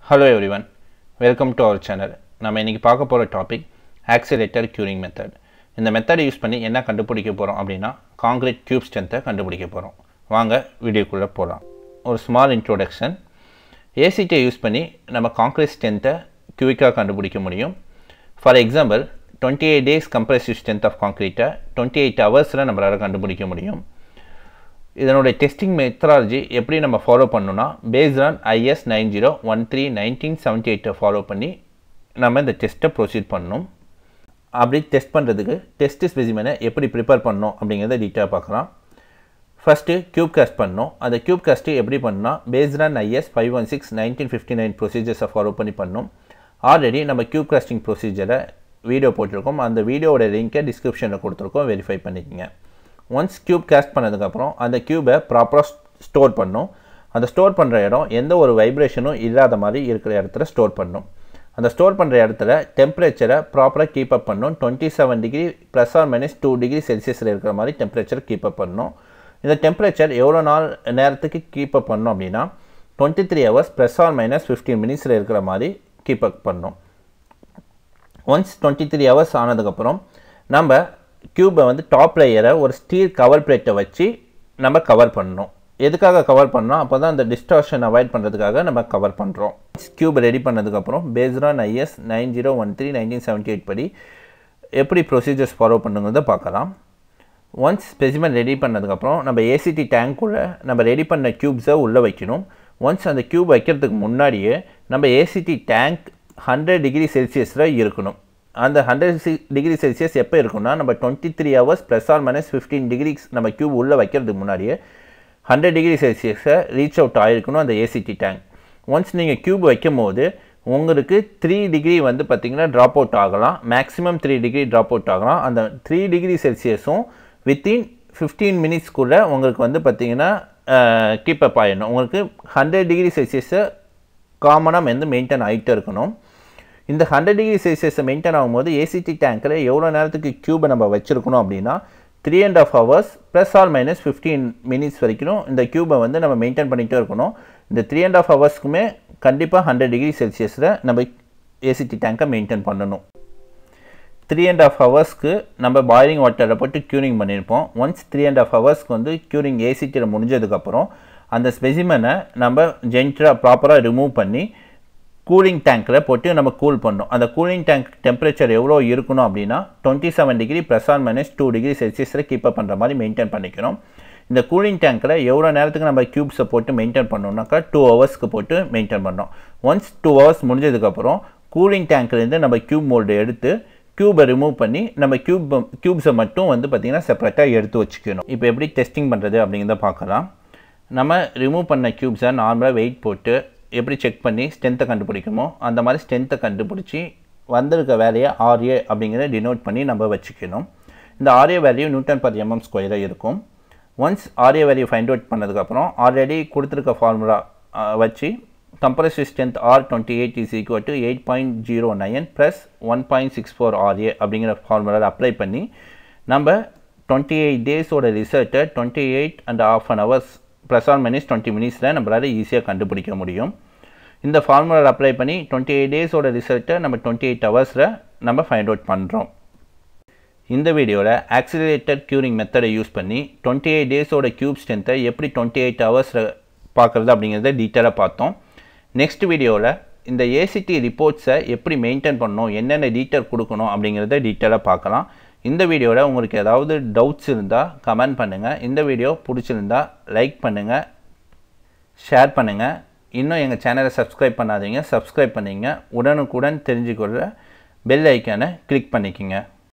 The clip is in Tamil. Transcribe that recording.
hello everyone welcome to our channel நம்ம இன்றைக்கி பார்க்க போகிற டாபிக் ஆக்சிலேட்டர் க்யூரிங் மெத்தட் இந்த மெத்தடை யூஸ் பண்ணி என்ன கண்டுபிடிக்க போகிறோம் அப்படின்னா காங்கிரீட் க்யூப் ஸ்ட்ரென்த்தை கண்டுபிடிக்க போகிறோம் வாங்க வீடியோக்குள்ளே போகலாம் ஒரு ஸ்மால் இன்ட்ரோடக்ஷன் ஏசிடியை யூஸ் பண்ணி நம்ம காங்கிரீட் ஸ்ட்ரென்த்தை குவிக்காக கண்டுபிடிக்க முடியும் for example twenty eight days compressive strength of காங்க்ரீட்டை டுவெண்ட்டி எயிட் ஹவர்ஸில் நம்மளால் கண்டுபிடிக்க முடியும் இதனுடைய டெஸ்டிங் மெத்தடாலஜி எப்படி நம்ம ஃபாலோ பண்ணணும்னா based on IS nine zero one three nineteen seventy எயிட்டை ஃபாலோ பண்ணி நம்ம இந்த டெஸ்ட்டை ப்ரொசீட் பண்ணணும் அப்படி டெஸ்ட் பண்ணுறதுக்கு டெஸ்ட் ஸ்பெசிமனை எப்படி ப்ரிப்பேர் பண்ணணும் அப்படிங்கிறத டீட்டெயிலாக பார்க்கலாம் ஃபஸ்ட்டு க்யூப் காஸ்ட் பண்ணணும் அந்த க்யூப் காஸ்ட்டு எப்படி பண்ணால் based on IS five one six nineteen fifty nine ப்ரொசீஜர்ஸை ஃபாலோ பண்ணி பண்ணணும் ஆல்ரெடி நம்ம க்யூப் காஸ்டிங் ப்ரொசீஜரை வீடியோ போட்டிருக்கோம் அந்த வீடியோவோட லிங்க்கை டிஸ்கிரிப்ஷனில் கொடுத்துருக்கோம் வெரிஃபை பண்ணிக்கோங்க ஒன்ஸ் க்யூப் கேஸ்ட் பண்ணதுக்கப்புறம் அந்த க்யூபை ப்ராப்பராக ஸ்டோர் பண்ணும் அந்த ஸ்டோர் பண்ணுற இடம் எந்த ஒரு வைப்ரேஷனும் இல்லாத மாதிரி இருக்கிற இடத்துல ஸ்டோர் பண்ணும் அந்த ஸ்டோர் பண்ணுற இடத்துல டெம்பரேச்சரை ப்ராப்பராக கீப் அப் பண்ணும் twenty seven degree plus or minus two degree செல்சியஸில் இருக்கிற மாதிரி டெம்பரேச்சர் கீப் அப் பண்ணும் இந்த டெம்பரேச்சர் எவ்வளோ நாள் நேரத்துக்கு கீப் அப் பண்ணோம் அப்படின்னா twenty three hours plus or minus fifteen மினிட்ஸில் இருக்கிற மாதிரி கீப் அப் பண்ணும் ஒன்ஸ் டுவெண்ட்டி த்ரீ ஹவர்ஸ் ஆனதுக்கப்புறம் நம்ம க்யூப்பை வந்து டாப் லேயரை ஒரு ஸ்டீல் கவர் பிளேட்டை வச்சு நம்ம கவர் பண்ணணும் எதுக்காக கவர் பண்ணோம் அப்போ தான் அந்த டிஸ்டார்ஷன் அவாய்ட் பண்ணுறதுக்காக நம்ம கவர் பண்ணுறோம் க்யூப் ரெடி பண்ணதுக்கப்புறம் based on IS nine zero one three nineteen seventy eight படி எப்படி ப்ரொசீஜர்ஸ் ஃபாலோ பண்ணுங்கிறத பார்க்கலாம் ஒன்ஸ் ஸ்பெசிமன் ரெடி பண்ணதுக்கப்புறம் நம்ம ஏசிடி டேங்க்குள்ளே நம்ம ரெடி பண்ண க்யூப்ஸை உள்ளே வைக்கணும் ஒன்ஸ் அந்த க்யூப் வைக்கிறதுக்கு முன்னாடியே நம்ம ஏசிடி டேங்க் ஹண்ட்ரட் டிகிரி செல்சியஸில் இருக்கணும் அந்த ஹண்ட்ரட் சி டிகிரி செல்சியஸ் எப்போ இருக்குன்னா நம்ம twenty three hours plus or minus fifteen degree நம்ம க்யூப் உள்ளே வைக்கிறதுக்கு முன்னாடியே ஹண்ட்ரட் டிகிரி செல்சியஸை ரீச் அவுட் ஆகிருக்கணும் அந்த ஏசிடி டேங்க் ஒன்ஸ் நீங்கள் க்யூப் வைக்கும் போது உங்களுக்கு த்ரீ டிகிரி வந்து பார்த்திங்கன்னா ட்ராப் அவுட் ஆகலாம் maximum three degree drop out ஆகலாம் அந்த த்ரீ டிகிரி செல்சியஸும் வித்தின் ஃபிஃப்டீன் மினிட்ஸ்க்குள்ளே உங்களுக்கு வந்து பார்த்திங்கன்னா கீப் அப் ஆகிடணும் உங்களுக்கு ஹண்ட்ரட் டிகிரி செல்சியஸை காமனாக வந்து மெயின்டைன் ஆகிட்டே இருக்கணும் இந்த ஹண்ட்ரட் டிகிரி செல்சியஸை மெயின்டைன் ஆகும்போது ஏசிடி டேங்கில் எவ்வளோ நேரத்துக்கு க்யூபை நம்ம வச்சுருக்கணும் அப்படின்னா three and half hours plus or minus fifteen minutes வரைக்கும் இந்த க்யூபை வந்து நம்ம மெயின்டைன் பண்ணிகிட்டே இருக்கணும் இந்த த்ரீ அண்ட் ஆஃப் ஹவர்ஸ்க்குமே கண்டிப்பாக ஹண்ட்ரட் டிகிரி செல்சியஸில் நம்ம ஏசிடி டேங்கை மெயின்டைன் பண்ணணும் த்ரீ அண்ட் ஆஃப் ஹவர்ஸ்க்கு நம்ம பாயிலிங் வாட்டரை போட்டு க்யூரிங் பண்ணியிருப்போம் ஒன்ஸ் த்ரீ அண்ட் ஆஃப் ஹவர்ஸ்க்கு வந்து க்யூரிங் ஏசிடியில் முடிஞ்சதுக்கப்புறம் அந்த ஸ்பெசிமனை நம்ம ஜென்டராக ப்ராப்பராக ரிமூவ் பண்ணி கூலிங் டேங்க்கில் போட்டு நம்ம கூல் பண்ணணும் அந்த கூலிங் டேங்க் டெம்பரேச்சர் எவ்வளோ இருக்கணும் அப்படின்னா twenty seven degree plus or minus two degree செல்சியஸில் கீப் அப் பண்ணுற மாதிரி மெயின்டைன் பண்ணிக்கணும் இந்த கூலிங் டேங்க்கில் எவ்வளோ நேரத்துக்கு நம்ம க்யூப்ஸை போட்டு மெயின்டைன் பண்ணோம்னாக்கா டூ ஹவர்ஸ்க்கு போட்டு மெயின்டைன் பண்ணோம் ஒன்ஸ் டூ ஹவர்ஸ் முடிஞ்சதுக்கப்புறம் கூலிங் டேங்க்லேருந்து நம்ம க்யூப் மோல்டு எடுத்து க்யூபை ரிமூவ் பண்ணி நம்ம க்யூப் க்யூப்ஸை மட்டும் வந்து பார்த்திங்கன்னா செப்பரேட்டாக எடுத்து வச்சுக்கணும் இப்போ எப்படி டெஸ்டிங் பண்ணுறது அப்படிங்கிறத பார்க்கலாம் நம்ம ரிமூவ் பண்ண க்யூப்ஸை நார்மலாக வெயிட் போட்டு எப்படி செக் பண்ணி ஸ்ட்ரென்த்தை கண்டுபிடிக்குமோ அந்த மாதிரி ஸ்ட்ரென்த்தை கண்டுபிடிச்சி வந்திருக்க வேலையை ஆர்ஏ அப்படிங்கிறத டினோட் பண்ணி நம்ம வச்சுக்கணும் இந்த RA value newton per MM ஸ்கொயராக இருக்கும் once RA value find out பண்ணதுக்கப்புறம் ஆல்ரெடி கொடுத்துருக்க ஃபார்முலா வச்சு compressive strength R twenty eight is equal to eight point zero nine plus one point six four RA அப்படிங்கிற ஃபார்முலாவில் அப்ளை பண்ணி நம்ம டுவெண்ட்டி எயிட் டேஸோட ரிசல்ட்டை twenty eight and half an hours plus or minus twenty மினிட்ஸில் நம்மளால் ஈஸியாக கண்டுபிடிக்க முடியும் இந்த ஃபார்முலாவில் அப்ளை பண்ணி டுவெண்ட்டி எயிட் டேஸோட ரிசல்ட்டை நம்ம டுவெண்ட்டி எயிட் ஹவர்ஸில் நம்ம ஃபைண்ட் அவுட் பண்ணுறோம் இந்த வீடியோவில் ஆக்சிலேட்டட் க்யூரிங் மெத்தடை யூஸ் பண்ணி டுவெண்ட்டி எயிட் டேஸோட க்யூப் ஸ்ட்ரென்த்தை எப்படி டுவெண்ட்டி எயிட் ஹவர்ஸில் பார்க்குறது அப்படிங்கிறத டீட்டெயிலாக பார்த்தோம் நெக்ஸ்ட் வீடியோவில் இந்த ஏசிடி ரிப்போர்ட்ஸை எப்படி மெயின்டைன் பண்ணணும் என்னென்ன டீட்டெயில் கொடுக்கணும் அப்படிங்கிறத டீட்டெயிலாக பார்க்கலாம் இந்த வீடியோவில் உங்களுக்கு ஏதாவது டவுட்ஸ் இருந்தால் கமெண்ட் பண்ணுங்கள் இந்த வீடியோ பிடிச்சிருந்தா லைக் பண்ணுங்கள் ஷேர் பண்ணுங்கள் இன்னும் எங்கள் சேனலை சப்ஸ்கிரைப் பண்ணாதீங்க சப்ஸ்கிரைப் பண்ணிங்க உடனுக்குடன் தெரிஞ்சுக்கொள்ள பெல் ஐக்கானை கிளிக் பண்ணிக்கோங்க